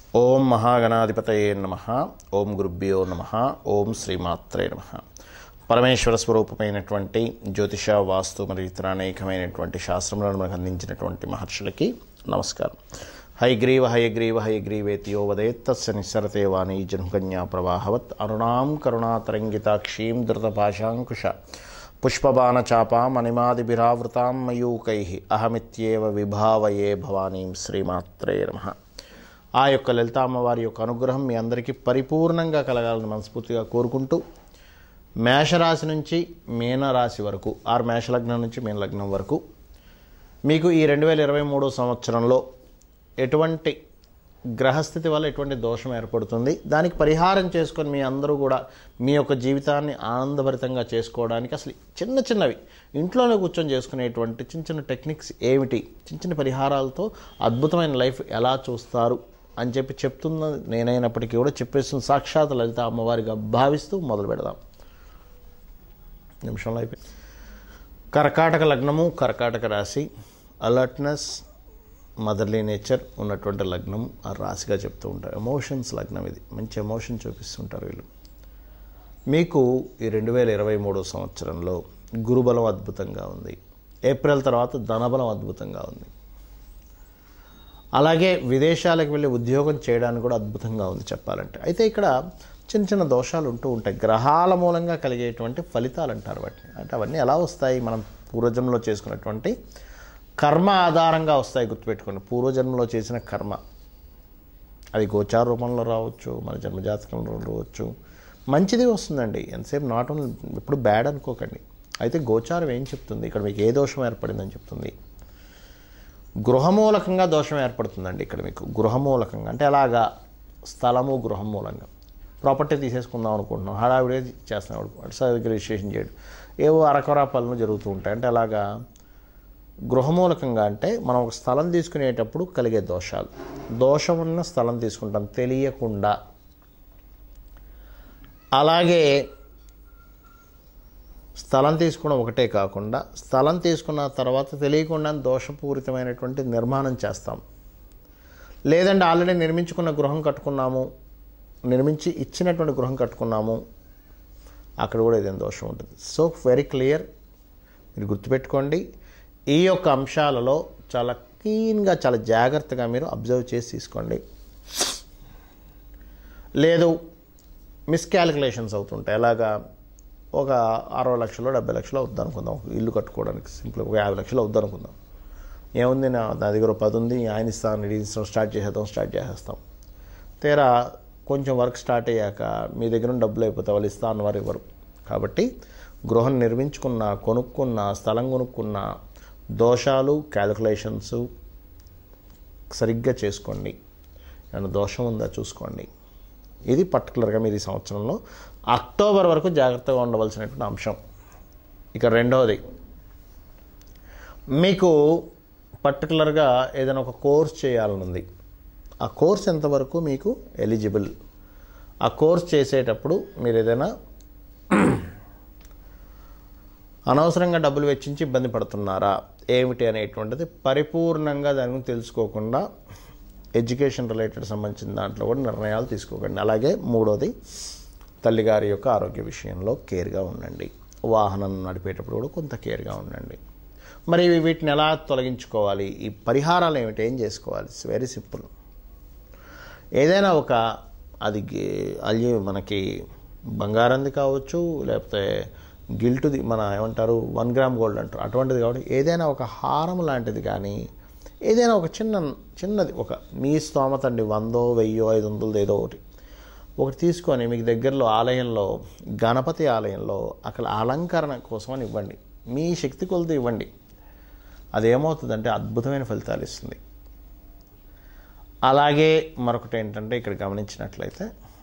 ఓం మహాగణాధిపతయే నమ ఓం గురుభ్యో నమ ఓం శ్రీమాత్రే నమ పరమేశ్వర స్వరూపమైనటువంటి జ్యోతిష వాస్తు మరియు ఇతర అనేకమైనటువంటి శాస్త్రములను మనకు అందించినటువంటి మహర్షులకి నమస్కారం హైగ్రీవ హయగ్రీవ హయగ్రీవేతియో వదేత్తస్య నిస్సరతే వాణి జన్మకన్యా ప్రవాహవత్ అరుణాం కరుణాతరంగితాక్షీం ధృతపాశాంకుశ పుష్పబాణచాపాం అనిమాదిభిరావృతాం మయూకై అహమిత్యేవ విభావయే భవానీం శ్రీమాత్రే నమ ఆ యొక్క లలిత అమ్మవారి యొక్క అనుగ్రహం మీ అందరికీ పరిపూర్ణంగా కలగాలని మనస్ఫూర్తిగా కోరుకుంటూ మేషరాశి నుంచి మీనరాశి వరకు ఆరు మేషలగ్నం నుంచి మీన లగ్నం వరకు మీకు ఈ రెండు వేల ఇరవై మూడో సంవత్సరంలో ఎటువంటి గ్రహస్థితి వల్ల ఎటువంటి దోషం ఏర్పడుతుంది దానికి పరిహారం చేసుకొని మీ అందరూ కూడా మీ యొక్క జీవితాన్ని ఆనందభరితంగా చేసుకోవడానికి అసలు చిన్న చిన్నవి ఇంట్లోనే కూర్చొని చేసుకునేటువంటి చిన్న చిన్న టెక్నిక్స్ ఏమిటి చిన్న చిన్న పరిహారాలతో అద్భుతమైన లైఫ్ ఎలా చూస్తారు అని చెప్పి చెప్తున్న నేనైనప్పటికీ కూడా చెప్పేస్తున్న సాక్షాత్ లలిత అమ్మవారిగా భావిస్తూ మొదలు పెడదాం నిమిషంలో అయిపోయి కర్కాటక లగ్నము కర్కాటక రాశి అలర్ట్నెస్ మదర్లీ నేచర్ ఉన్నటువంటి లగ్నం ఆ రాశిగా చెప్తూ ఉంటారు ఎమోషన్స్ లగ్నం ఇది మంచి ఎమోషన్ చూపిస్తుంటారు వీళ్ళు మీకు ఈ రెండు వేల ఇరవై మూడో సంవత్సరంలో గురుబలం అద్భుతంగా ఉంది ఏప్రిల్ తర్వాత ధనబలం అద్భుతంగా ఉంది అలాగే విదేశాలకు వెళ్ళి ఉద్యోగం చేయడానికి కూడా అద్భుతంగా ఉంది చెప్పాలంటే అయితే ఇక్కడ చిన్న చిన్న దోషాలు ఉంటూ ఉంటాయి గ్రహాల మూలంగా కలిగేటువంటి ఫలితాలు అంటారు వాటిని అంటే అవన్నీ ఎలా వస్తాయి మనం పూర్వజన్మలో చేసుకున్నటువంటి కర్మ ఆధారంగా వస్తాయి గుర్తుపెట్టుకోండి పూర్వజన్మలో చేసిన కర్మ అది గోచార రూపంలో రావచ్చు మన జన్మజాతకంలో రావచ్చు మంచిది వస్తుందండి ఎంతసేపు నాట్ ఓన్లీ ఎప్పుడు బ్యాడ్ అనుకోకండి అయితే గోచారం ఏం చెప్తుంది ఇక్కడ మీకు ఏ దోషం ఏర్పడిందని చెప్తుంది గృహమూలకంగా దోషం ఏర్పడుతుందండి ఇక్కడ మీకు గృహమూలకంగా అంటే అలాగా స్థలము గృహం మూలంగా ప్రాపర్టీ తీసేసుకుందాం అనుకుంటున్నాం హడావిడే చేస్తున్నాడు సరిగ్గా రిజిస్ట్రేషన్ చేయడం ఏవో అరకొర పనులు జరుగుతూ ఉంటాయి అంటే అలాగా గృహమూలకంగా అంటే మనం ఒక స్థలం తీసుకునేటప్పుడు కలిగే దోషాలు దోషం ఉన్న స్థలం తీసుకుంటాం తెలియకుండా అలాగే స్థలం తీసుకోవడం ఒకటే కాకుండా స్థలం తీసుకున్న తర్వాత తెలియకుండా దోషపూరితమైనటువంటి నిర్మాణం చేస్తాం లేదంటే ఆల్రెడీ నిర్మించుకున్న గృహం కట్టుకున్నాము నిర్మించి ఇచ్చినటువంటి గృహం కట్టుకున్నాము అక్కడ కూడా ఏదైనా దోషం ఉంటుంది సో వెరీ క్లియర్ మీరు గుర్తుపెట్టుకోండి ఈ యొక్క అంశాలలో చాలా క్లీన్గా చాలా జాగ్రత్తగా మీరు అబ్జర్వ్ చేసి తీసుకోండి లేదు మిస్కాలిక్యులేషన్స్ అవుతుంటాయి ఎలాగా ఒక అరవై లక్షలు డెబ్బై లక్షలు అవుద్ది అనుకుందాం ఒక ఇల్లు కట్టుకోవడానికి సింపుల్ ఒక యాభై లక్షలు అవుద్ది అనుకుందాం ఏముంది నా నా దగ్గర ఒక పది ఉంది ఆయన ఇస్తాను ఇది ఇస్తాం స్టార్ట్ చేసేద్దాం స్టార్ట్ చేసేస్తాం తీరా కొంచెం వర్క్ స్టార్ట్ అయ్యాక మీ దగ్గర ఉన్న డబ్బులు అయిపోతే వాళ్ళు ఇస్తా అన్నవారు ఇవ్వరు కాబట్టి గృహం నిర్మించుకున్న కొనుక్కున్న స్థలం కొనుక్కున్న దోషాలు క్యాలిక్యులేషన్స్ సరిగ్గా చేసుకోండి ఏమైనా దోషం ఉందా చూసుకోండి ఇది పర్టికులర్గా మీరు ఈ సంవత్సరంలో అక్టోబర్ వరకు జాగ్రత్తగా ఉండవలసినటువంటి అంశం ఇక రెండవది మీకు పర్టికులర్గా ఏదైనా ఒక కోర్స్ చేయాలని ఉంది ఆ కోర్స్ ఎంతవరకు మీకు ఎలిజిబుల్ ఆ కోర్స్ చేసేటప్పుడు మీరు ఏదైనా అనవసరంగా డబ్బులు వెచ్చించి ఇబ్బంది పడుతున్నారా ఏమిటి అనేటువంటిది పరిపూర్ణంగా దాని గురించి తెలుసుకోకుండా ఎడ్యుకేషన్ రిలేటెడ్ సంబంధించిన దాంట్లో కూడా నిర్ణయాలు తీసుకోకండి అలాగే మూడోది తల్లిగారి యొక్క ఆరోగ్య విషయంలో కేర్గా ఉండండి వాహనం నడిపేటప్పుడు కూడా కొంత కేర్గా ఉండండి మరి వీటిని ఎలా తొలగించుకోవాలి ఈ పరిహారాలు ఏమిటి ఏం చేసుకోవాలి ఇట్స్ వెరీ సింపుల్ ఏదైనా ఒక అది అల్లి మనకి బంగారంది కావచ్చు లేకపోతే గిల్టుది మన ఏమంటారు వన్ గ్రామ్ గోల్డ్ అంటారు అటువంటిది కాబట్టి ఏదైనా ఒక హారం లాంటిది కానీ ఏదైనా ఒక చిన్న చిన్నది ఒక మీ స్తోమత అండి వందో వెయ్యో ఐదు వందలది ఏదో ఒకటి ఒకటి తీసుకొని మీకు దగ్గరలో ఆలయంలో గణపతి ఆలయంలో అక్కడ అలంకరణ కోసం అని ఇవ్వండి మీ శక్తి కొలది ఇవ్వండి అదేమవుతుందంటే అద్భుతమైన ఫలితాలు ఇస్తుంది అలాగే మరొకటి ఏంటంటే ఇక్కడ గమనించినట్లయితే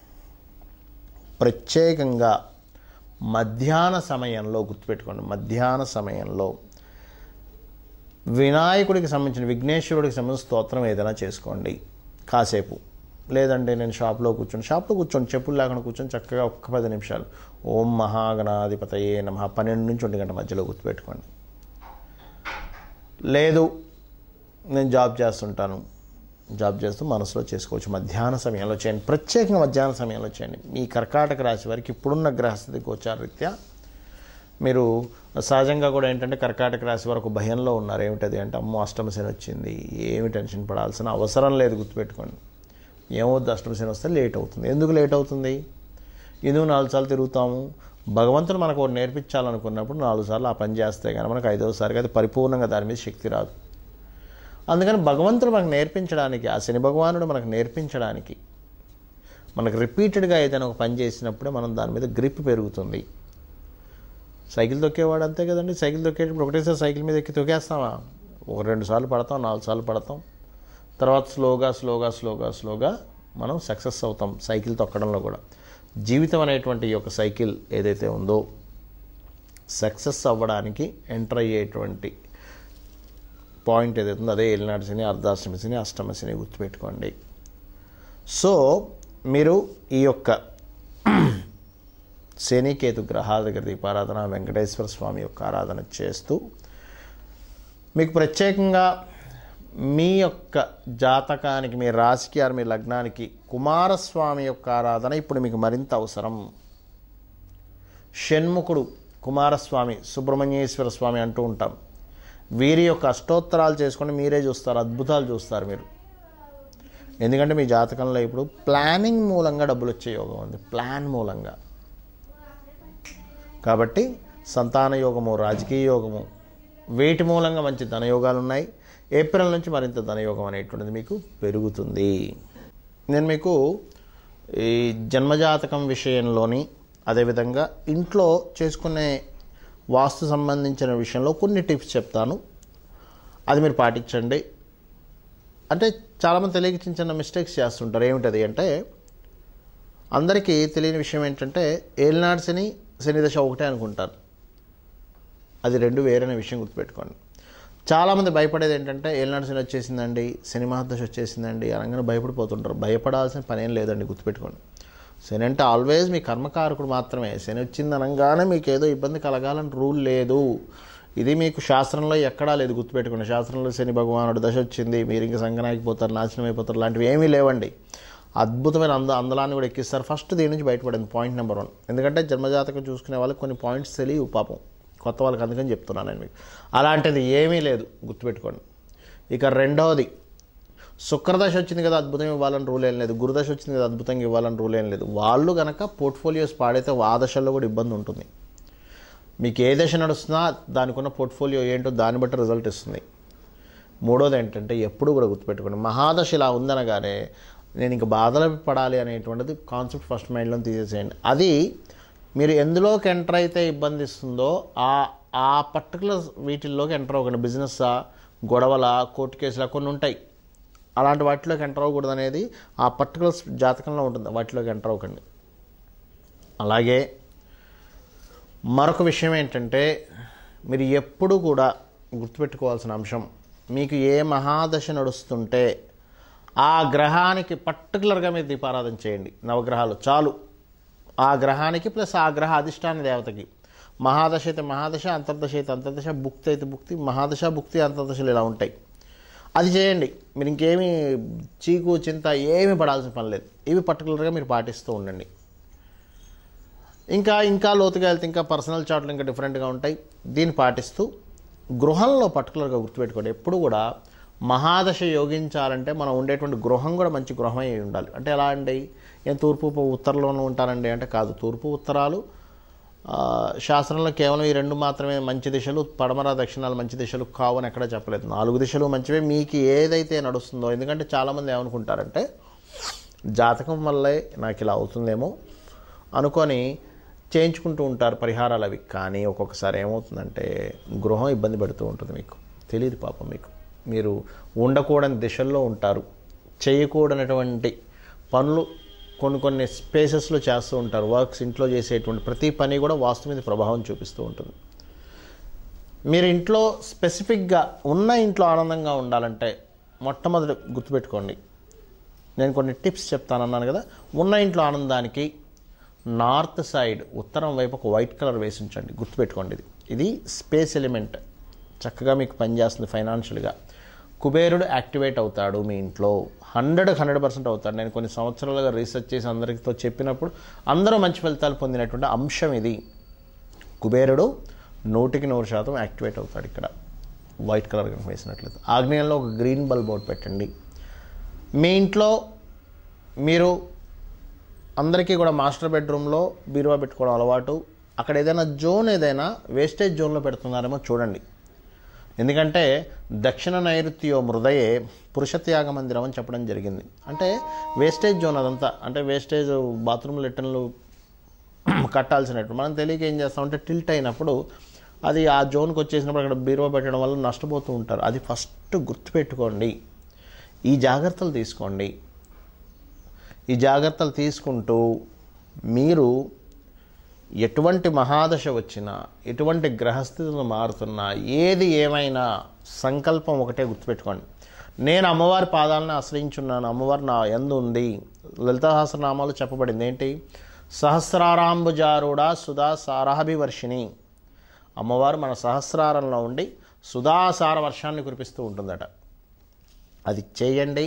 ప్రత్యేకంగా మధ్యాహ్న సమయంలో గుర్తుపెట్టుకోండి మధ్యాహ్న సమయంలో వినాయకుడికి సంబంధించిన విఘ్నేశ్వరుడికి సంబంధించిన స్తోత్రం ఏదైనా చేసుకోండి కాసేపు లేదంటే నేను షాప్లో కూర్చొని షాప్లో కూర్చొని చెప్పులు లేకుండా కూర్చొని చక్కగా ఒక్క పది నిమిషాలు ఓం మహాగణాధిపతయే నమ పన్నెండు నుంచి ఒంటి గంట మధ్యలో గుర్తుపెట్టుకోండి లేదు నేను జాబ్ చేస్తుంటాను జాబ్ చేస్తూ మనసులో చేసుకోవచ్చు మధ్యాహ్న సమయంలో చేయండి ప్రత్యేకంగా మధ్యాహ్న సమయంలో చేయండి మీ కర్కాటక రాశి వారికి ఇప్పుడున్న గ్రహస్థితి గోచారరీత్యా మీరు సహజంగా కూడా ఏంటంటే కర్కాటక రాశి వరకు భయంలో ఉన్నారు ఏమిటది అంటే అమ్మో అష్టమశని వచ్చింది ఏమి టెన్షన్ పడాల్సిన అవసరం లేదు గుర్తుపెట్టుకోండి ఏమవుద్ది అష్టమశని వస్తే లేట్ అవుతుంది ఎందుకు లేట్ అవుతుంది ఎందుకు నాలుగు సార్లు తిరుగుతాము భగవంతుడు మనకు ఒకటి నేర్పించాలనుకున్నప్పుడు నాలుగు సార్లు ఆ పని చేస్తే కానీ మనకు ఐదవసారిగా అది పరిపూర్ణంగా దాని మీద శక్తి రాదు అందుకని భగవంతుడు మనకు నేర్పించడానికి ఆ శని భగవానుడు మనకు నేర్పించడానికి మనకు రిపీటెడ్గా ఏదైనా ఒక పని చేసినప్పుడే మనం దాని మీద గ్రిప్ పెరుగుతుంది సైకిల్ తొక్కేవాడు అంతే కదండి సైకిల్ తొక్కేటప్పుడు ఒకటేసారి సైకిల్ మీద ఎక్కి తొక్కేస్తామా ఒక రెండు సార్లు పడతాం నాలుగు సార్లు పడతాం తర్వాత స్లోగా స్లోగా స్లోగా స్లోగా మనం సక్సెస్ అవుతాం సైకిల్ తొక్కడంలో కూడా జీవితం అనేటువంటి ఈ యొక్క సైకిల్ ఏదైతే ఉందో సక్సెస్ అవ్వడానికి ఎంటర్ అయ్యేటువంటి పాయింట్ ఏదైతే ఉందో అదే ఏలినాటి శని అర్ధాష్టమి శని అష్టమ శని గుర్తుపెట్టుకోండి సో మీరు ఈ యొక్క శనికేతు గ్రహాల దగ్గర దీపారాధన వెంకటేశ్వర స్వామి యొక్క ఆరాధన చేస్తూ మీకు ప్రత్యేకంగా మీ యొక్క జాతకానికి మీ రాశికి ఆరు మీ లగ్నానికి కుమారస్వామి యొక్క ఆరాధన ఇప్పుడు మీకు మరింత అవసరం షణ్ముఖుడు కుమారస్వామి సుబ్రహ్మణ్యేశ్వర స్వామి అంటూ ఉంటాం వీరి యొక్క అష్టోత్తరాలు చేసుకొని మీరే చూస్తారు అద్భుతాలు చూస్తారు మీరు ఎందుకంటే మీ జాతకంలో ఇప్పుడు ప్లానింగ్ మూలంగా డబ్బులు వచ్చే యోగం ఉంది ప్లాన్ మూలంగా కాబట్టి సంతాన యోగము రాజకీయ యోగము వేటి మూలంగా మంచి ధనయోగాలు ఉన్నాయి ఏప్రిల్ నుంచి మరింత ధనయోగం అనేటువంటిది మీకు పెరుగుతుంది నేను మీకు ఈ జన్మజాతకం విషయంలోని అదేవిధంగా ఇంట్లో చేసుకునే వాస్తు సంబంధించిన విషయంలో కొన్ని టిప్స్ చెప్తాను అది మీరు పాటించండి అంటే చాలామంది తెలియక చిన్న చిన్న మిస్టేక్స్ చేస్తుంటారు ఏమిటది అంటే అందరికీ తెలియని విషయం ఏంటంటే ఏలినాడు శని శని దశ ఒకటే అనుకుంటారు అది రెండు వేరైన విషయం గుర్తుపెట్టుకోండి చాలామంది భయపడేది ఏంటంటే ఏలినాడు శని వచ్చేసిందండి శని మహాదశ వచ్చేసిందండి అనగానే భయపడిపోతుంటారు భయపడాల్సిన పని ఏం లేదండి గుర్తుపెట్టుకోండి శని అంటే ఆల్వేస్ మీ కర్మకారకుడు మాత్రమే శని వచ్చింది అనగానే మీకు ఏదో ఇబ్బంది కలగాలని రూల్ లేదు ఇది మీకు శాస్త్రంలో ఎక్కడా లేదు గుర్తుపెట్టుకోండి శాస్త్రంలో శని భగవానుడు దశ వచ్చింది మీరు ఇంకా సంగనాగిపోతారు నాశనం అయిపోతారు లాంటివి ఏమీ లేవండి అద్భుతమైన అంద అందలాన్ని కూడా ఎక్కిస్తారు ఫస్ట్ దీని నుంచి బయటపడింది పాయింట్ నెంబర్ వన్ ఎందుకంటే జన్మజాతకం చూసుకునే వాళ్ళకి కొన్ని పాయింట్స్ తెలియవు పాపం కొత్త వాళ్ళకి అందుకని చెప్తున్నాను నేను మీకు అలాంటిది ఏమీ లేదు గుర్తుపెట్టుకోండి ఇక రెండవది శుక్రదశ వచ్చింది కదా అద్భుతం ఇవ్వాలని రూల్ ఏం లేదు గురుదశ వచ్చింది కదా అద్భుతంగా ఇవ్వాలని రూల్ ఏం లేదు వాళ్ళు గనక పోర్ట్ఫోలియోస్ పాడైతే ఆ దశల్లో కూడా ఇబ్బంది ఉంటుంది మీకు ఏ దశ నడుస్తున్నా దానికి ఉన్న పోర్ట్ఫోలియో ఏంటో దాన్ని బట్టి రిజల్ట్ ఇస్తుంది మూడోది ఏంటంటే ఎప్పుడు కూడా గుర్తుపెట్టుకోండి మహాదశ ఇలా ఉందనగానే నేను ఇంక బాధలు పడాలి అనేటువంటిది కాన్సెప్ట్ ఫస్ట్ మైండ్లో తీసేసేయండి అది మీరు ఎందులోకి ఎంటర్ అయితే ఇబ్బంది ఇస్తుందో ఆ ఆ పర్టికులర్ వీటిల్లోకి ఎంటర్ అవ్వకండి బిజినెస్సా గొడవల కోర్టు కేసులా కొన్ని ఉంటాయి అలాంటి వాటిలోకి ఎంటర్ అవ్వకూడదు అనేది ఆ పర్టికులర్ జాతకంలో ఉంటుంది వాటిలోకి ఎంటర్ అవ్వకండి అలాగే మరొక విషయం ఏంటంటే మీరు ఎప్పుడు కూడా గుర్తుపెట్టుకోవాల్సిన అంశం మీకు ఏ మహాదశ నడుస్తుంటే ఆ గ్రహానికి పర్టికులర్గా మీరు దీపారాధన చేయండి నవగ్రహాలు చాలు ఆ గ్రహానికి ప్లస్ ఆ గ్రహ అధిష్టాన దేవతకి మహాదశ అయితే మహాదశ అంతర్దశ అయితే అంతర్దశ భుక్తి అయితే భుక్తి మహాదశ భుక్తి అంతర్దశలు ఇలా ఉంటాయి అది చేయండి మీరు ఇంకేమీ చీకు చింత ఏమీ పడాల్సిన పని లేదు ఇవి పర్టికులర్గా మీరు పాటిస్తూ ఉండండి ఇంకా ఇంకా లోతుగా వెళ్తే ఇంకా పర్సనల్ చార్ట్లు ఇంకా డిఫరెంట్గా ఉంటాయి దీన్ని పాటిస్తూ గృహంలో పర్టికులర్గా గుర్తుపెట్టుకోండి ఎప్పుడు కూడా మహాదశ యోగించాలంటే మనం ఉండేటువంటి గృహం కూడా మంచి గృహమై ఉండాలి అంటే ఎలా అండి ఏం తూర్పు ఉత్తరలోనూ ఉంటారండి అంటే కాదు తూర్పు ఉత్తరాలు ఆ, శాస్త్రంలో కేవలం ఈ రెండు మాత్రమే మంచి దిశలు పడమర దక్షిణాలు మంచి దిశలు కావు అని ఎక్కడా చెప్పలేదు నాలుగు దిశలు మంచివే మీకు ఏదైతే నడుస్తుందో ఎందుకంటే చాలామంది ఏమనుకుంటారంటే జాతకం వల్లే నాకు ఇలా అవుతుందేమో అనుకొని చేయించుకుంటూ ఉంటారు పరిహారాలు అవి కానీ ఒక్కొక్కసారి ఏమవుతుందంటే గృహం ఇబ్బంది పెడుతూ ఉంటుంది మీకు తెలియదు పాపం మీకు మీరు ఉండకూడని దిశల్లో ఉంటారు చేయకూడనటువంటి పనులు కొన్ని కొన్ని స్పేసెస్లో చేస్తూ ఉంటారు వర్క్స్ ఇంట్లో చేసేటువంటి ప్రతి పని కూడా వాస్తు మీద ప్రభావం చూపిస్తూ ఉంటుంది మీరు ఇంట్లో స్పెసిఫిక్గా ఉన్న ఇంట్లో ఆనందంగా ఉండాలంటే మొట్టమొదటి గుర్తుపెట్టుకోండి నేను కొన్ని టిప్స్ చెప్తానన్నాను కదా ఉన్న ఇంట్లో ఆనందానికి నార్త్ సైడ్ ఉత్తరం వైపు ఒక వైట్ కలర్ వేసి ఉంచండి గుర్తుపెట్టుకోండి ఇది ఇది స్పేస్ ఎలిమెంట్ చక్కగా మీకు పనిచేస్తుంది ఫైనాన్షియల్గా కుబేరుడు యాక్టివేట్ అవుతాడు మీ ఇంట్లో హండ్రెడ్ హండ్రెడ్ పర్సెంట్ అవుతాడు నేను కొన్ని సంవత్సరాలుగా రీసెర్చ్ చేసి అందరితో చెప్పినప్పుడు అందరూ మంచి ఫలితాలు పొందినటువంటి అంశం ఇది కుబేరుడు నూటికి నూరు శాతం యాక్టివేట్ అవుతాడు ఇక్కడ వైట్ కలర్ కనుక వేసినట్లయితే ఆగ్నేయంలో ఒక గ్రీన్ బల్బ్ ఒకటి పెట్టండి మీ ఇంట్లో మీరు అందరికీ కూడా మాస్టర్ బెడ్రూమ్లో బీరువా పెట్టుకోవడం అలవాటు అక్కడ ఏదైనా జోన్ ఏదైనా వేస్టేజ్ జోన్లో పెడుతున్నారేమో చూడండి ఎందుకంటే దక్షిణ నైరుత్యో మృదయే పురుషత్యాగ మందిరం అని చెప్పడం జరిగింది అంటే వేస్టేజ్ జోన్ అదంతా అంటే వేస్టేజ్ బాత్రూమ్ లెట్టన్లు కట్టాల్సినట్టు మనం తెలియక ఏం చేస్తామంటే టిల్ట్ అయినప్పుడు అది ఆ జోన్కి వచ్చేసినప్పుడు అక్కడ బీరువా పెట్టడం వల్ల నష్టపోతూ ఉంటారు అది ఫస్ట్ గుర్తుపెట్టుకోండి ఈ జాగ్రత్తలు తీసుకోండి ఈ జాగ్రత్తలు తీసుకుంటూ మీరు ఎటువంటి మహాదశ వచ్చినా ఎటువంటి గ్రహస్థితులు మారుతున్నా ఏది ఏమైనా సంకల్పం ఒకటే గుర్తుపెట్టుకోండి నేను అమ్మవారి పాదాలను ఆశ్రయించున్నాను అమ్మవారు నా ఎందు ఉంది లలితహాసనామాలు చెప్పబడింది ఏంటి సహస్రారాంబుజారుడ సుధా సారాభివర్షిణి అమ్మవారు మన సహస్రారంలో ఉండి సుధాసార వర్షాన్ని కురిపిస్తూ ఉంటుందట అది చేయండి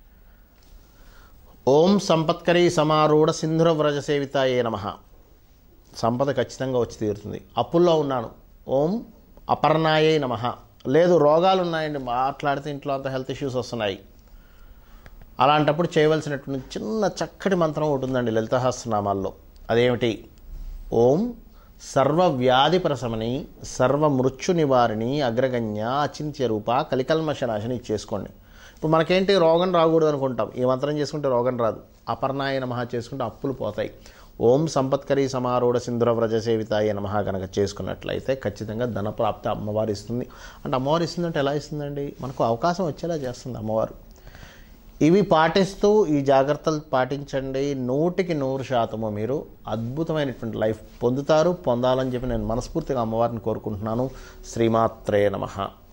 ఓం సంపత్కరీ సమారూఢ సింధుర వ్రజ సేవితాయే నమ సంపద ఖచ్చితంగా వచ్చి తీరుతుంది అప్పుల్లో ఉన్నాను ఓం అపర్ణాయే నమ లేదు రోగాలు ఉన్నాయండి మాట్లాడితే ఇంట్లో అంత హెల్త్ ఇష్యూస్ వస్తున్నాయి అలాంటప్పుడు చేయవలసినటువంటి చిన్న చక్కటి మంత్రం ఒకటి ఉందండి లలితహాస్నామాల్లో అదేమిటి ఓం సర్వ వ్యాధి ప్రశమని సర్వ మృత్యు నివారిణి అగ్రగణ్య అచింత్య రూప కలికల్మశనాశని చేసుకోండి ఇప్పుడు మనకేంటి రోగం రాకూడదు అనుకుంటాం ఈ మంత్రం చేసుకుంటే రోగం రాదు అపర్ణాయ నమః చేసుకుంటే అప్పులు పోతాయి ఓం సంపత్కరీ సమారూఢ సింధుర వ్రజ సేవితాయ నమః కనుక చేసుకున్నట్లయితే ఖచ్చితంగా ధనప్రాప్తి అమ్మవారు ఇస్తుంది అంటే అమ్మవారు ఇస్తుందంటే ఎలా ఇస్తుందండి మనకు అవకాశం వచ్చేలా చేస్తుంది అమ్మవారు ఇవి పాటిస్తూ ఈ జాగ్రత్తలు పాటించండి నూటికి నూరు శాతము మీరు అద్భుతమైనటువంటి లైఫ్ పొందుతారు పొందాలని చెప్పి నేను మనస్ఫూర్తిగా అమ్మవారిని కోరుకుంటున్నాను శ్రీమాత్రే నమః